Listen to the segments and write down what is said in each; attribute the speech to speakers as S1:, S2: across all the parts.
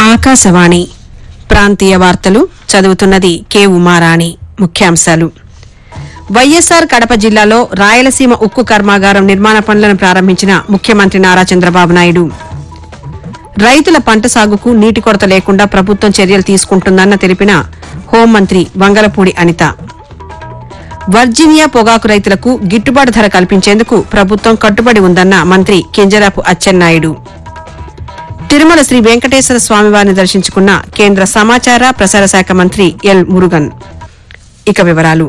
S1: ఆకాశవాణి ప్రాంతీయ వార్తలు చదువుతున్నది కె ఉమారాణి ముఖ్యాంశాలు వైఎస్సార్ కడప జిల్లాలో రాయలసీమ ఉక్కు కర్మాగారం నిర్మాణ పనులను ప్రారంభించిన ముఖ్యమంత్రి నారా చంద్రబాబు నాయుడు రైతుల పంట సాగుకు నీటి కొరత లేకుండా ప్రభుత్వం చర్యలు తీసుకుంటుందన్న తెలిపిన హోంమంత్రి వంగలపూడి అనిత వర్జీనియా పొగాకు రైతులకు గిట్టుబాటు ధర కల్పించేందుకు ప్రభుత్వం కట్టుబడి ఉందన్న మంత్రి కింజరాపు అచ్చెన్నాయుడు తిరుమల శ్రీ వెంకటేశ్వర స్వామివారిని దర్శించుకున్న కేంద్ర సమాచార ప్రసార శాఖ మంత్రి ఎల్ మురుగన్ ఇక వివరాలు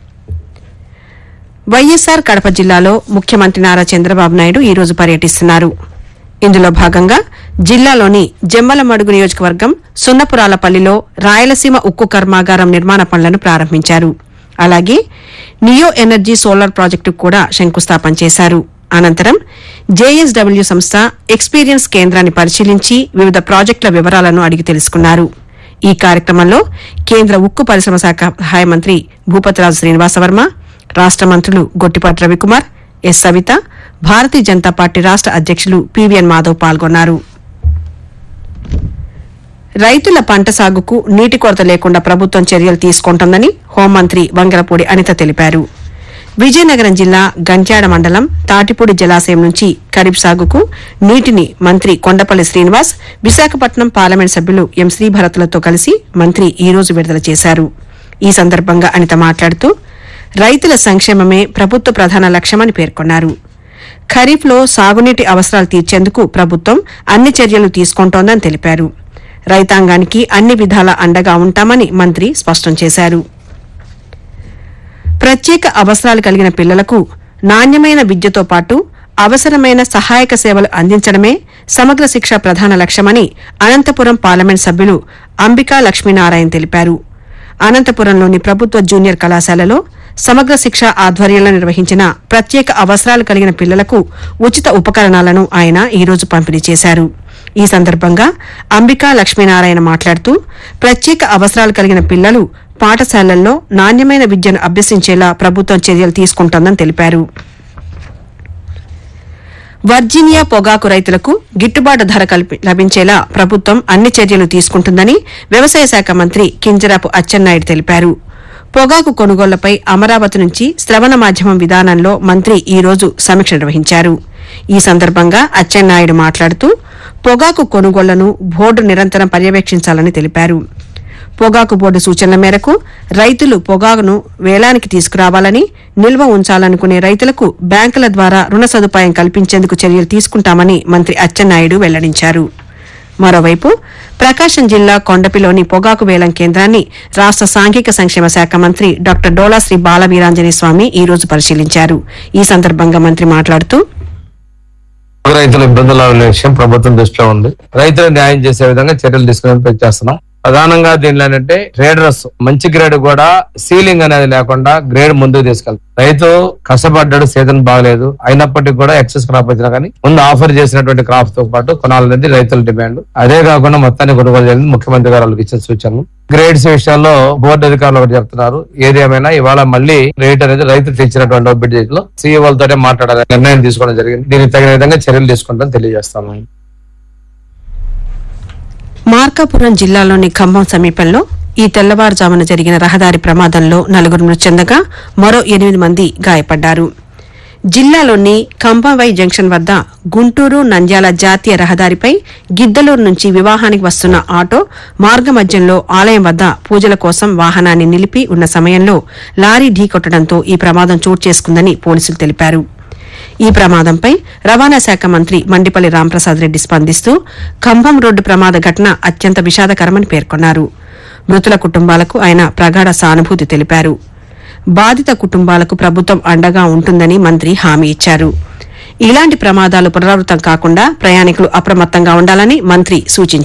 S1: వైఎస్సార్ కడప జిల్లాలో ముఖ్యమంత్రి నారా చంద్రబాబు నాయుడు ఈ రోజు పర్యటిస్తున్నారు ఇందులో భాగంగా జిల్లాలోని జమ్మలమడుగు నియోజకవర్గం సున్నపురాలపల్లిలో రాయలసీమ ఉక్కు కర్మాగారం నిర్మాణ పనులను ప్రారంభించారు అలాగే నియో ఎనర్జీ సోలార్ ప్రాజెక్టుకు కూడా శంకుస్థాపన చేశారు అనంతరం జేఎస్డబ్ల్యూ సంస్థ ఎక్స్పీరియన్స్ కేంద్రాన్ని పరిశీలించి వివిధ ప్రాజెక్టుల వివరాలను అడిగి తెలుసుకున్నారు ఈ కార్యక్రమంలో కేంద్ర ఉక్కు పరిశ్రమ శాఖ సహాయ మంత్రి భూపతిరాజు శ్రీనివాసవర్మ రాష్ట మంత్రులు గొట్టిపాటి రవికుమార్ ఎస్ సవిత భారతీయ జనతా పార్టీ రాష్ట అధ్యక్షులు పివిఎన్ మాధవ్ పాల్గొన్నారు రైతుల పంట సాగుకు నీటి కొరత లేకుండా ప్రభుత్వం చర్యలు తీసుకుంటోందని హోంమంత్రి వంగలపూడి అనిత తెలిపారు విజయనగరం జిల్లా గంట్యాడ మండలం తాటిపూడి జలాశయం నుంచి ఖరీఫ్ సాగుకు నీటిని మంత్రి కొండపల్లి శ్రీనివాస్ విశాఖపట్నం పార్లమెంట్ సభ్యులు ఎం శ్రీభరత్లతో కలిసి మంత్రి ఈ రోజు విడుదల చేశారు ఈ సందర్భంగా అనిత మాట్లాడుతూ రైతుల సంక్షేమమే ప్రభుత్వ ప్రధాన లక్ష్యమని పేర్కొన్నారు ఖరీఫ్లో సాగునీటి అవసరాలు తీర్చేందుకు ప్రభుత్వం అన్ని చర్యలు తీసుకుంటోందని తెలిపారు రైతాంగానికి అన్ని విధాల అండగా ఉంటామని మంత్రి స్పష్టం చేశారు ప్రత్యేక అవసరాలు కలిగిన పిల్లలకు నాణ్యమైన విద్యతో పాటు అవసరమైన సహాయక సేవలు అందించడమే సమగ్ర శిక్ష ప్రధాన లక్ష్యమని అనంతపురం పార్లమెంట్ సభ్యులు అంబికా లక్ష్మీనారాయణ తెలిపారు అనంతపురంలోని ప్రభుత్వ జూనియర్ కళాశాలలో సమగ్ర శిక్ష ఆధ్వర్యంలో నిర్వహించిన ప్రత్యేక అవసరాలు కలిగిన పిల్లలకు ఉచిత ఉపకరణాలను ఆయన ఈ రోజు పంపిణీ చేశారు ఈ సందర్భంగా అంబికా లక్ష్మీనారాయణ మాట్లాడుతూ ప్రత్యేక అవసరాలు కలిగిన పిల్లలు పాఠశాలల్లో నాణ్యమైన విద్యను అభ్యసించేలా ప్రభుత్వం చర్యలు తీసుకుంటోందని తెలిపారు వర్జీనియా పొగాకు రైతులకు గిట్టుబాటు ధర కల్పి లభించేలా ప్రభుత్వం అన్ని చర్యలు తీసుకుంటుందని వ్యవసాయ శాఖ మంత్రి కింజరాపు అచ్చెన్నాయుడు తెలిపారు పొగాకు కొనుగోళ్లపై అమరావతి నుంచి శ్రవణ మాధ్యమం విధానంలో మంత్రి ఈ రోజు సమీక్ష నిర్వహించారు ఈ సందర్భంగా అచ్చెన్నాయుడు మాట్లాడుతూ పొగాకు కొనుగోళ్లను బోర్డు నిరంతరం పర్యవేక్షించాలని తెలిపారు పొగాకు బోర్డు సూచనల మేరకు రైతులు పొగాకును వేలానికి తీసుకురావాలని నిల్వ ఉంచాలనుకునే రైతులకు బ్యాంకుల ద్వారా రుణ సదుపాయం కల్పించేందుకు చర్యలు తీసుకుంటామని మంత్రి అచ్చెన్నాయుడు వెల్లడించారు మరోవైపు ప్రకాశం జిల్లా కొండపిలోని పొగాకు వేలం కేంద్రాన్ని రాష్ట సాంఘిక సంక్షేమ శాఖ మంత్రి డాక్టర్ డోలా శ్రీ బాలవీరాంజనేయ స్వామి ఈ రోజు పరిశీలించారు ఈ సందర్భంగా మంత్రి మాట్లాడుతూ
S2: రైతుల ఇబ్బందుల విషయం ప్రభుత్వం దృష్టిలో ఉంది రైతులు న్యాయం చేసే విధంగా చర్యలు తీసుకుని చేస్తున్నాం ప్రధానంగా దీనిలో ఏంటంటే ట్రేడర్స్ మంచి గ్రేడ్ కూడా సీలింగ్ అనేది లేకుండా గ్రేడ్ ముందుకు తీసుకెళ్తాం రైతు కష్టపడ్డాడు సీజన్ బాగలేదు అయినప్పటికీ కూడా ఎక్సెస్ క్రాప్ వచ్చినా కానీ ముందు ఆఫర్ చేసినటువంటి క్రాప్ తో పాటు కొనాలనేది రైతుల డిమాండ్ అదే కాకుండా మొత్తాన్ని కొనుగోలు చేయాలని ముఖ్యమంత్రి గారు వాళ్ళకి ఇచ్చిన సూచనలు గ్రేడ్స్ విషయాల్లో బోర్డు అధికారులు ఒకటి చెప్తున్నారు ఏది ఏమైనా ఇవాళ మళ్ళీ రేట్ అనేది రైతు తెచ్చినటువంటి బిడ్ లో సీఈఓలతోనే మాట్లాడాలని నిర్ణయం తీసుకోవడం జరిగింది దీనికి తగిన విధంగా చర్యలు తీసుకుంటామని తెలియజేస్తాను
S1: మార్కాపురం జిల్లాలోని ఖమ్మం సమీపంలో ఈ తెల్లవారుజామున జరిగిన రహదారి ప్రమాదంలో నలుగురు మృతి చెందగా మరో ఎనిమిది మంది గాయపడ్డారు జిల్లాలోని కంభంవై జంక్షన్ వద్ద గుంటూరు నంద్యాల జాతీయ రహదారిపై గిద్దలూరు నుంచి వివాహానికి వస్తున్న ఆటో మార్గమధ్యంలో ఆలయం వద్ద పూజల కోసం వాహనాన్ని నిలిపి ఉన్న సమయంలో లారీ ఢీకొట్టడంతో ఈ ప్రమాదం చోటు చేసుకుందని పోలీసులు తెలిపారు ఈ ప్రమాదంపై రవాణా శాఖ మంత్రి మండిపల్లి రాంప్రసాద్ రెడ్డి స్పందిస్తూ ఖమ్మం రోడ్డు ప్రమాద ఘటన అత్యంత విషాదకరమని పేర్కొన్నారు మృతుల కుటుంబాలకు ఆయన ప్రగాఢ సానుభూతి తెలిపారు బాధిత కుటుంబాలకు ప్రభుత్వం అండగా ఉంటుందని మంత్రి హామీ ఇచ్చారు ఇలాంటి ప్రమాదాలు పునరావృతం కాకుండా ప్రయాణికులు అప్రమత్తంగా ఉండాలని మంత్రి సూచించారు